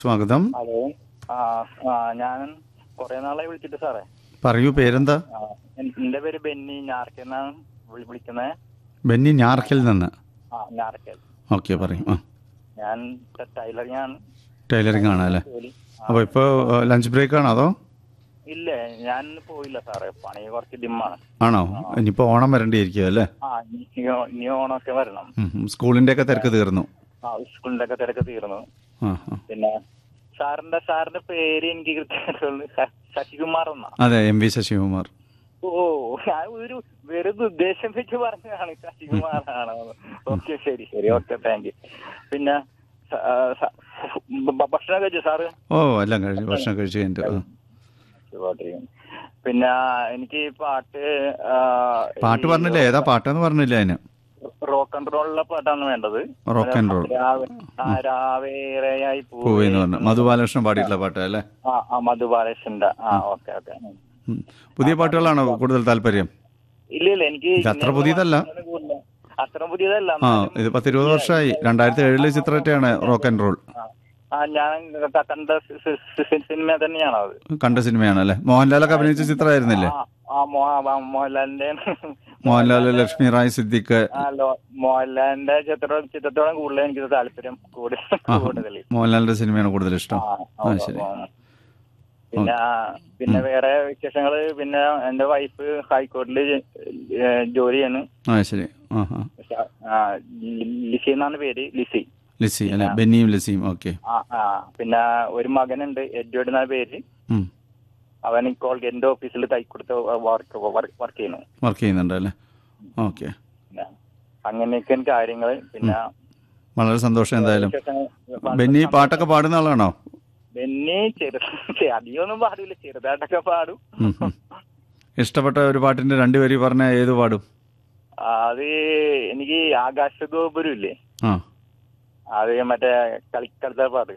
സ്വാഗതം ഹലോ ആ ആ ഞാൻ കുറെ നാളായി വിളിച്ചിട്ട് സാറേ പറയൂ പേരെന്താ ആ, എൻ- എന്റെ പേര് ബെന്നി ഞാർക്കെന്നാണ് വിളിക്കുന്നത് ബെന്നി ഞാർക്കിൽ നിന്ന് ആ ഞാർക്കൽ ഓക്കെ പറയും ആ ഞാൻ ടൈലറിംഗ് ആണ് ടൈലറിംഗ് ആണ് അല്ലേ ജോലി ആ, അപ്പോൾ ഇപ്പോൾ ലഞ്ച് ബ്രേക്ക് ആണോ അതോ ഇല്ല ഞാൻ ഇന്ന് പോയില്ല സാറേ പണി കുറച്ച് ഡിമ്മാണ് ആണോ ഇനിയിപ്പോൾ ഓണം വരേണ്ടിയിരിക്കും അല്ലേ ആ ഇനി ഇനി ഓണമൊക്കെ വരണം ഉം, ഉം. സ്കൂളിൻ്റെയൊക്കെ തിരക്ക് തീർന്നു ആ സ്കൂളിന്റെ ഒക്കെ തിരക്ക് തീർന്നു ആ ആ പിന്നെ സാറിന്റെ സാറിന്റെ പേര് എനിക്ക് കൃത്യമായിട്ടുള്ള ശ- ശശികുമാർ എന്നാ അതെ എം വി ശശികുമാർ ഓ ഞാൻ ഒരു വെറുതെ ഉദ്ദേശം വെച്ച് പറഞ്ഞതാണ് ശശികുമാറാണ് ഓക്കെ ശരി ശരി ഓക്കെ താങ്ക് യു പിന്നെ സ- ആ, സ- ഭ- ഭക്ഷണം കഴിച്ചു സാറ് ഓ എല്ലാം കഴിച്ചു ഭക്ഷണം കഴിച്ചു കഴിഞ്ഞിട്ട് ആ. സുഖമായിട്ടിരിക്കുന്നു. പിന്നെ എനിക്ക് ഈ പാട്ട് ആ, പാട്ട് ഈ പറഞ്ഞില്ലേ ഏതാ പാട്ടെന്ന് പറഞ്ഞില്ല അതിന് റോക്ക് ആൻഡ് റോളിലെ പാട്ടാണ് വേണ്ടത് റോക്ക് ആൻഡ് റോൾ രാവേ- ആ, രാവേറെയായി പൂവി എന്ന് പറഞ്ഞു മധു ബാലകൃഷ്ണൻ പാടിയിട്ടുള്ള പാട്ട് അല്ലേ ആ ആ മധുബാലകൃഷ്ണന്റെ ആ ഓക്കെ ഓക്കെ ഉം. പുതിയ പാട്ടുകളാണോ കൂടുതൽ താല്പര്യം ഇല്ല ഇല്ല എനിക്ക് ഇത് അത്ര പുതിയതല്ല. കൂടുതൽ- അത്ര പുതിയതല്ല ആ ഇത് പത്തിരുപത് വർഷമായി രണ്ടായിരത്തി ഏഴിലെ ചിത്രമായിട്ടാണ് റോക്ക് ആൻഡ് റോൾ ആ. ആ ഞാൻ ക- കണ്ട സി- സി- സി- സിനിമ തന്നെയാണ് അത് കണ്ട സിനിമയാണ് അല്ലേ മോഹൻലാലൊക്കെ അഭിനയിച്ച ചിത്രമായിരുന്നില്ലേ ആ ആ മോ- ആ മോഹൻലാലിന്റെ മോഹൻലാൽ ലക്ഷ്മി റായ് സിദ്ദിഖ് ആ ലോ- മോഹൻലാലിന്റെ ചിത്രം ചിത്രത്തോളം കൂടുതൽ എനിക്ക് താല്പര്യം കൂടുതൽ ആ കൂടുതൽ മോഹൻലാലിന്റെ സിനിമയാണ് കൂടുതൽ ഇഷ്ടം ആ, ആ ആ, ശരി ആ. പിന്നെ പിന്നെ വേറെ വിശേഷങ്ങള് പിന്നെ എന്റെ വൈഫ് ഹൈക്കോടതിയിൽ ജോലി ചെയ്യാണ് ആ ശരി ആ ആ ആ, ലി- ലിസി എന്നാണ് പേര് ലിസി ലിസി അല്ലെ ബെന്നിയും ലിസിയും ഓക്കെ ആ ആ പിന്നെ ഒരു മകനുണ്ട് എഡ്വേർഡ് എന്നാണ് പേര് അവൻ കോൾഗേറ്റിന്റെ ഓഫീസിൽ തൈക്കൊടുത്ത് വർക്ക് വർക്ക് ചെയ്യുന്നു വർക്ക് ചെയ്യുന്നുണ്ട് അല്ലേ ഓക്കെ പിന്നെ അങ്ങനെയൊക്കെയാണ് കാര്യങ്ങള് പിന്നെ വളരെ സന്തോഷം എന്തായാലും വിശേഷങ്ങൾ- ബെന്നി പാട്ടൊക്കെ പാടുന്ന ആളാണോ ബെന്നി ചെറു അധികമൊന്നും പാടില്ല ചെറുതായിട്ടൊക്കെ പാടും ഉം, ഉം. ഇഷ്ടപ്പെട്ട ഒരു പാട്ടിന്റെ രണ്ടു വരി പറഞ്ഞ ഏത് പാടും അത് എനിക്ക് ആകാശഗോപുരം ഇല്ലേ ആ അത് മറ്റേ കളിക്കളത്തെ പാട്ട്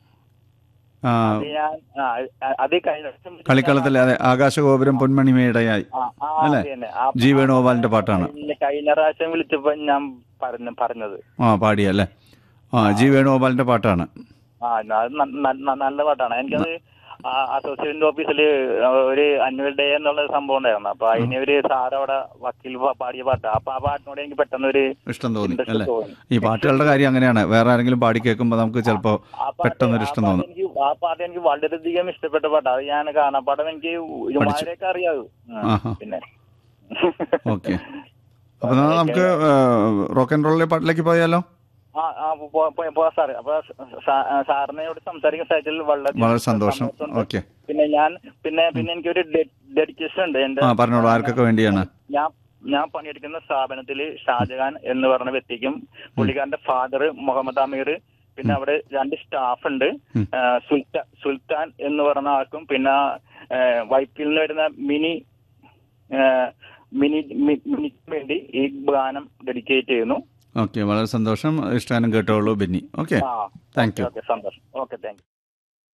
ആ, അത് ഞാൻ ആ, അത് കഴിഞ്ഞ വർഷം കളിക്കളത്തിലെ അതെ ആകാശഗോപുരം പൊന്മണിമേടയായി ആ, ആ, അല്ലേ? അത് തന്നെ. ആ, ജി വേണുഗോപാലിന്റെ പാട്ടാണ് കഴിഞ്ഞ- കഴിഞ്ഞ പ്രാവശ്യം വിളിച്ചപ്പോ ഞാൻ പറഞ്ഞ പറഞ്ഞത് ആ പാടിയല്ലേ ആ ജി വേണുഗോപാലിന്റെ പാട്ടാണ് ആ അത് ന- ന- ന- നല്ല പാട്ടാണ് എനിക്കത് ആ അസോസിയേറ്റ് ഓഫീസിൽ ഒരു അന്വൽ ഡേ എന്നുള്ള സംഭവം ഉണ്ടായിരുന്നു അപ്പൊ അതിന് ഒരു സാർ അവിടെ വക്കീൽ പ- പാടിയ പാട്ടാ അപ്പൊ ആ പാട്ടിനോട് എനിക്ക് പെട്ടെന്ന് ഒരു ഇഷ്ടം തോന്നി interest അല്ലേ തോന്നി. ഈ പാട്ടുകളുടെ കാര്യം അങ്ങനെയാണ് വേറെ ആരെങ്കിലും പാടി കേൾക്കുമ്പോൾ നമുക്ക് ചിലപ്പോ ആ പാട്ട് പെട്ടെന്നൊരു ആ ഇഷ്ടം പാട്ട് തോന്നും എനിക്ക് ആ പാട്ട് എനിക്ക് വളരെയധികം ഇഷ്ടപ്പെട്ട പാട്ടാ അത് ഞാൻ കാണാപ്പാടം എനിക്ക് ഒരുമാതിരിയൊക്കെ അറിയാവൂ ഉം. ആഹാ. പിന്നെ ഓക്കെ അപ്പൊ എന്നാ നമുക്ക് റോക്ക് ആൻഡ് റോളിലെ പാട്ടിലേക്ക് പോയാലോ ആ ആ പോ- പോ- പോവാം സാറ് അപ്പൊ സാ- സാറിനോട് സംസാരിക്കുന്ന സാഹചര്യത്തിൽ വളരെ വളരെ സന്തോഷം സന്തോഷമുണ്ട്. ഓക്കെ പിന്നെ ഞാൻ പിന്നെ പിന്നെ എനിക്കൊരു ഡെഡിക്കേഷൻ ഉണ്ട് എന്റെ ആ പറഞ്ഞോളൂ ആർക്കൊക്കെ വേണ്ടിയാണ് ഞാൻ ഞാൻ പണിയെടുക്കുന്ന സ്ഥാപനത്തിൽ ഷാജഹാൻ എന്ന് പറഞ്ഞ വ്യക്തിക്കും പുള്ളിക്കാരന്റെ ഫാദർ മുഹമ്മദ് അമീർ പിന്നെ അവിടെ രണ്ട് സ്റ്റാഫ് ഉണ്ട് ഉം. ആ, സുൽത്താൻ സുൽത്താൻ എന്ന് പറഞ്ഞ ആൾക്കും പിന്നെ ആ, വൈപ്പിൽ നിന്ന് വരുന്ന മിനി ആ, മിനി മി- മിനിക്ക് വേണ്ടി ഈ ഗാനം ഡെഡിക്കേറ്റ് ചെയ്യുന്നു ഓക്കെ വളരെ സന്തോഷം ഇഷ്ടാനും കേട്ടോളൂ ബെന്നി ഓക്കെ ആ താങ്ക് യു ഓക്കെ സന്തോഷം ഓക്കെ താങ്ക് യു